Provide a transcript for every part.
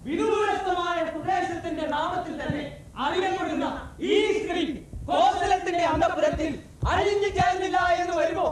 വിദൂരസ്ഥമായ പ്രദേശത്തിന്റെ നാമത്തിൽ തന്നെ അറിയപ്പെടുന്ന ഈ സ്ത്രീ കോസലത്തിന്റെ അന്തപുരത്തിൽ അഴിഞ്ഞു ചേർന്നില്ല എന്ന് വരുമോ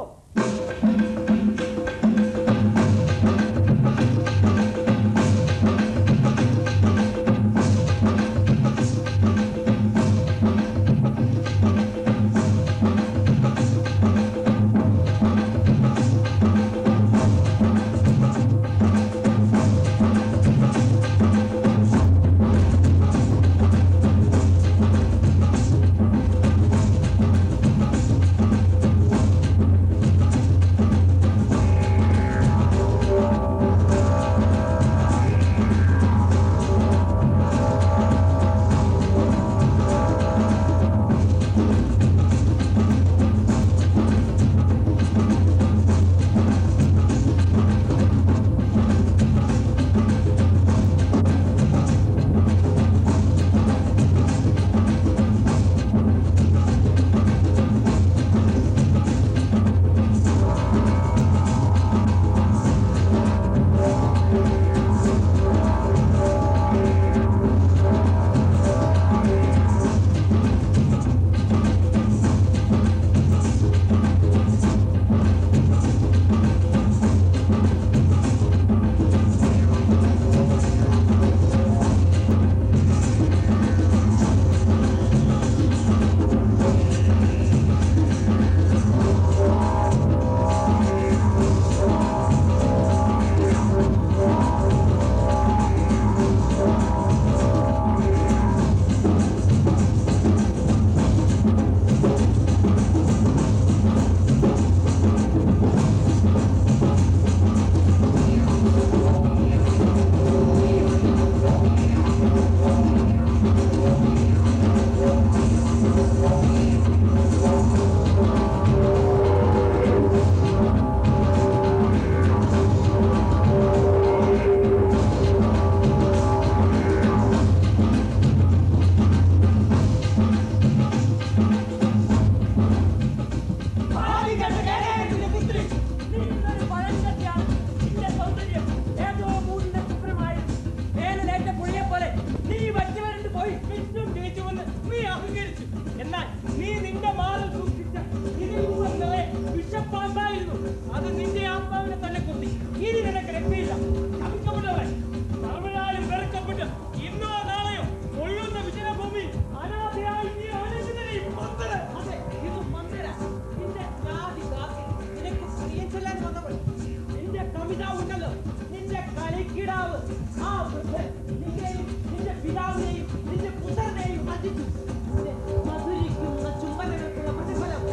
എന്നാൽ നീ നിന്റെ മാറിൽ സൂക്ഷിച്ച ഇതിൽ നിന്നേ വിഷപ്പാമ്പായിരുന്നു അത് നിന്റെ ആത്മാവിനെ തന്നെ കൊത്തി ഇനി നിനക്ക് രക്ഷയില്ല ചവിക്കപ്പെട്ടവൻ സർവനാലും വെറുക്കപ്പെട്ട് ഇന്നോ നാളെയോ കൊള്ളുന്ന വിജയഭൂമി അനാഥയായി നീ അനശ്വരയും മന്ദര അതെ ഇത് മന്ദിര നിന്റെ ജാതി കാക്കി നിനക്ക് പ്രിയം ചൊല്ലാൻ വന്നവൾ നിന്റെ കവിത ഉണ്ടല്ലോ നിന്റെ കളിക്കിടാവ് ആ വൃദ്ധൻ നിന്നെയും നിന്റെ പിതാവിനെയും നിന്റെ പുത്രനെയും വഞ്ചിച്ചു നിന്റെ മധുരിക്കുന്ന ചുംബനങ്ങൾക്കുള്ള പ്രതിഫലം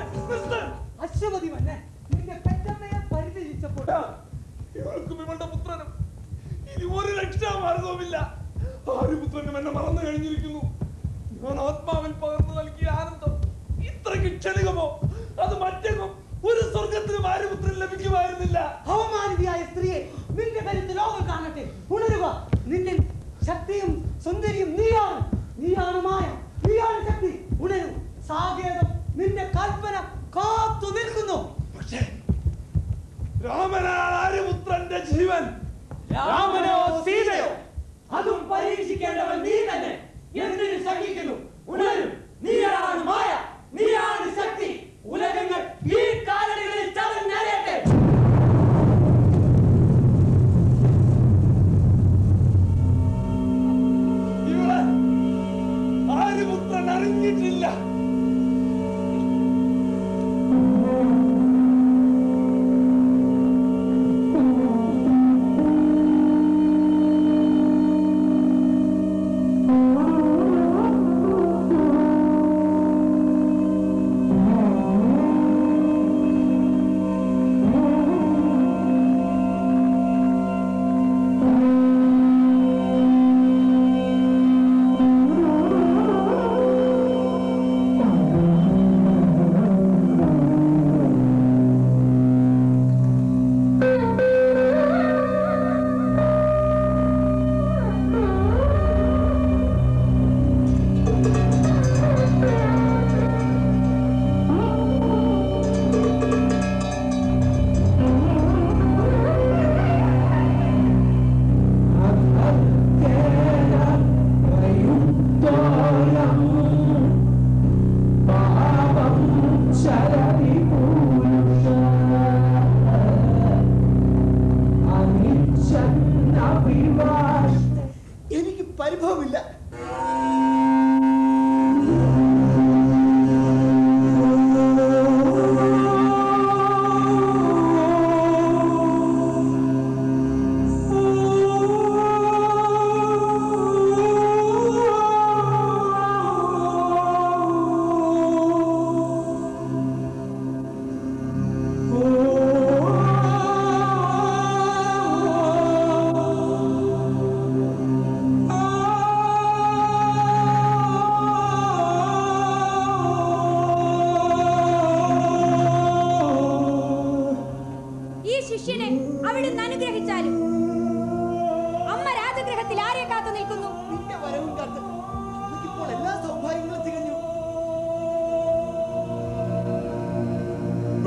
അശ്വതി വന്നെ നിന്റെ പെറ്റമ്മയെ പരിചരിച്ചപ്പോൾ ഇവൾക്കും ഇവളുടെ പുത്രനും ഇനി ഒരു രക്ഷാമാർഗവുമില്ല ആര്യപുത്രനും എന്നെ മറന്നു കഴിഞ്ഞിരിക്കുന്നു ഞാൻ ആത്മാവിൽ പകർന്നു നൽകിയ ആനന്ദം ഇത്രയ്ക്ക് ക്ഷണികമോ അത് മറ്റെങ്ങും ഒരു സ്വർഗത്തിനും ആര്യപുത്രൻ ലഭിക്കുമായിരുന്നില്ല അവമാനിതയായ സ്ത്രീയെ നിന്റെ കരുത്ത് ലോകം കാണട്ടെ ഉണരുക നിന്റെ ശക്തിയും സുന്ദരിയും നീയാണ് നീയാണ് മായ നീയാണ് ശക്തി ഉണരൂ സാകേതം നിന്റെ കൽപ്പന കാത്തു നിൽക്കുന്നു പക്ഷേ രാമനാണ് ആര്യപുത്രന്റെ ജീവൻ രാമനോ സീതയോ അതും പരീക്ഷിക്കേണ്ടവൻ നീ തന്നെ എന്തിനു സഹിക്കുന്നു ഉണരും നീയാണ് മായ നീയാണ് ശക്തി ഉലകങ്ങൾ ഈ കാലടികളിൽ ചതഞ്ഞറിയട്ടെ ഇവളെ ആര്യപുത്രൻ അറിഞ്ഞിട്ടില്ല ആ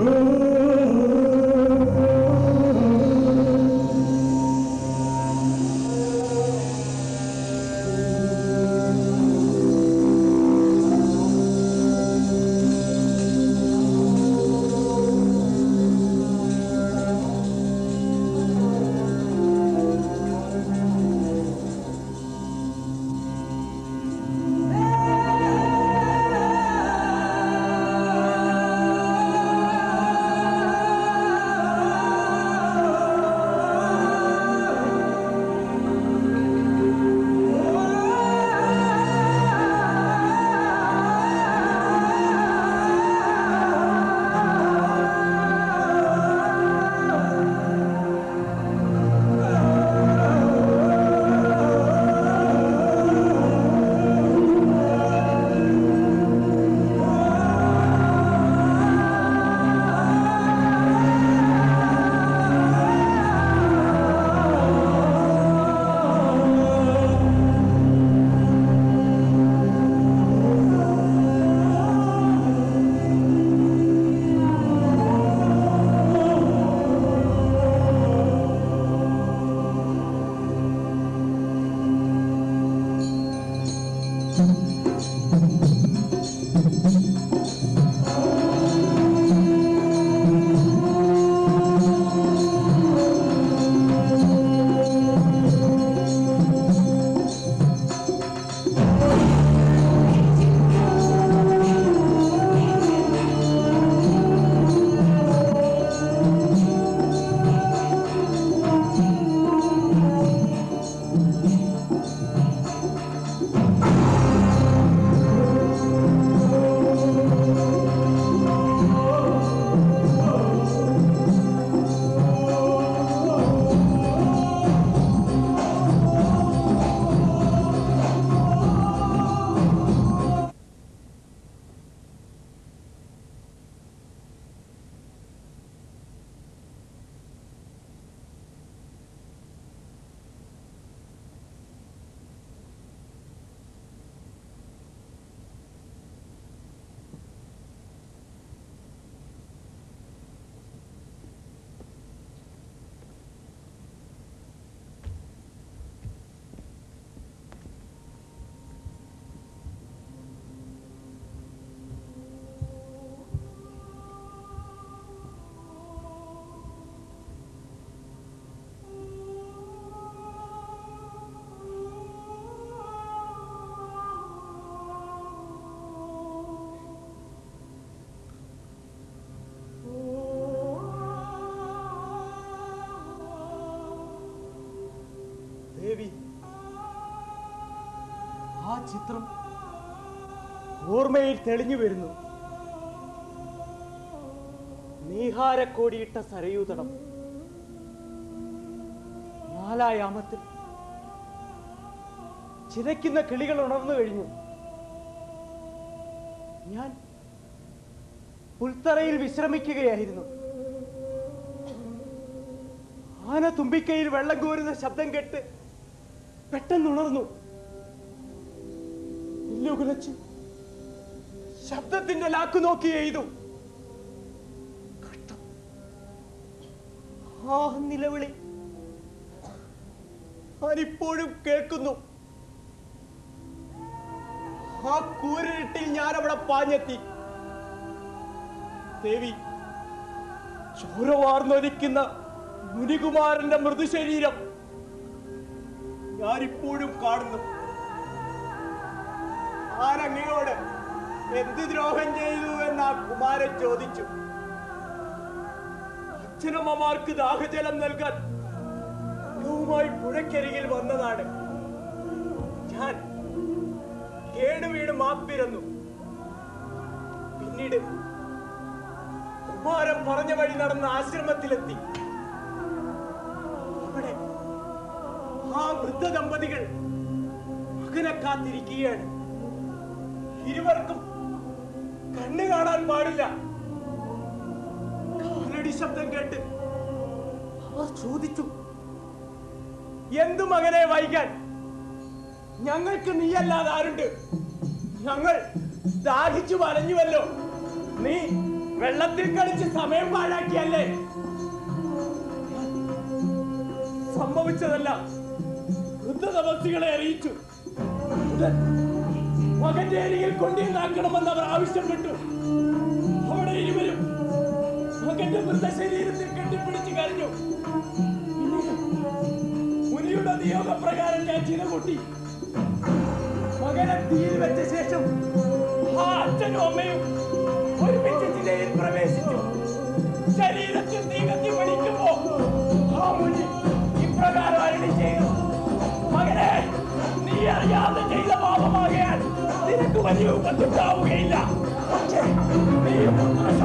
ദേവി ആ ചിത്രം ഓർമ്മയിൽ തെളിഞ്ഞു വരുന്നു നീഹാരക്കോടിയിട്ട സരയൂതടം നാലായാമത്തിൽ ചിതയ്ക്കുന്ന കിളികൾ ഉണർന്നു കഴിഞ്ഞു ഞാൻ പുൽത്തറയിൽ വിശ്രമിക്കുകയായിരുന്നു ആന തുമ്പിക്കൈയിൽ വെള്ളം കോരുന്ന ശബ്ദം കേട്ട് പെട്ടെന്ന് ഉണർന്നു ഇല്ലുകുലച്ചു ശബ്ദത്തിന്റെ ലാക്ക് നോക്കി എഴുതു കഷ്ടം. ആ നിലവിളി ഞാനിപ്പോഴും കേൾക്കുന്നു ആ കൂരിട്ടിൽ ഞാൻ അവിടെ പാഞ്ഞെത്തി ദേവി ചോര വാർന്നൊലിക്കുന്ന മുനികുമാരന്റെ മൃദുശരീരം ഞാനിപ്പോഴും കാണുന്നു ആരങ്ങയോട് എന്ത് ദ്രോഹം ചെയ്തു എന്ന് ആ കുമാരൻ ചോദിച്ചു അച്ഛനമ്മമാർക്ക് ദാഹജലം നൽകാൻ വുമായി പുഴക്കരികിൽ വന്നതാണ് ഞാൻ കേട് വീണ് മാപ്പിരന്നു പിന്നീട് കുമാരൻ പറഞ്ഞ വഴി നടന്ന ആശ്രമത്തിലെത്തി അവിടെ ആ വൃദ്ധ ദമ്പതികൾ മകനെ കാത്തിരിക്കുകയാണ് ഇരുവർക്കും കണ്ണു കാണാൻ പാടില്ല കാലടി ശബ്ദം കേട്ട് അവർ ചോദിച്ചു എന്തു മകനെ വൈകാൻ ഞങ്ങൾക്ക് നീയല്ലാതെ ആരുണ്ട് ഞങ്ങൾ ദാഹിച്ചു വലഞ്ഞുവല്ലോ നീ വെള്ളത്തിൽ കളിച്ച് സമയം പാഴാക്കിയല്ലേ സംഭവിച്ചതല്ല വൃദ്ധതമസ്തികളെ അറിയിച്ചു ഉടൻ മകന്റെ അരികിൽ കൊണ്ടുവന്നാക്കണമെന്ന് അവർ ആവശ്യപ്പെട്ടു അവിടെ ഇരുവരും മകന്റെ മൃതശരീരത്തിൽ കെട്ടിപ്പിടിച്ച് കരഞ്ഞു ഇനി മുനിയുടെ നിയോഗപ്രകാരം ഞാൻ ചില കൂട്ടി മകനെ തീയിൽ വെച്ച ശേഷം ആ അച്ഛനും അമ്മയും ഒരുമിച്ച് ചിലയിൽ പ്രവേശിച്ചു ശരീരത്തിൽ തീ കത്തി പിടിക്കുമ്പോ ആ മുനി ഇപ്രകാരം അരളി ചെയ്തു മകനെ നീ അറിയാതെ ചെയ്ത പാപമാകയാൽ നിനക്ക് വലിയ ഉപത്തുണ്ടാവുകയില്ല പക്ഷേ നീ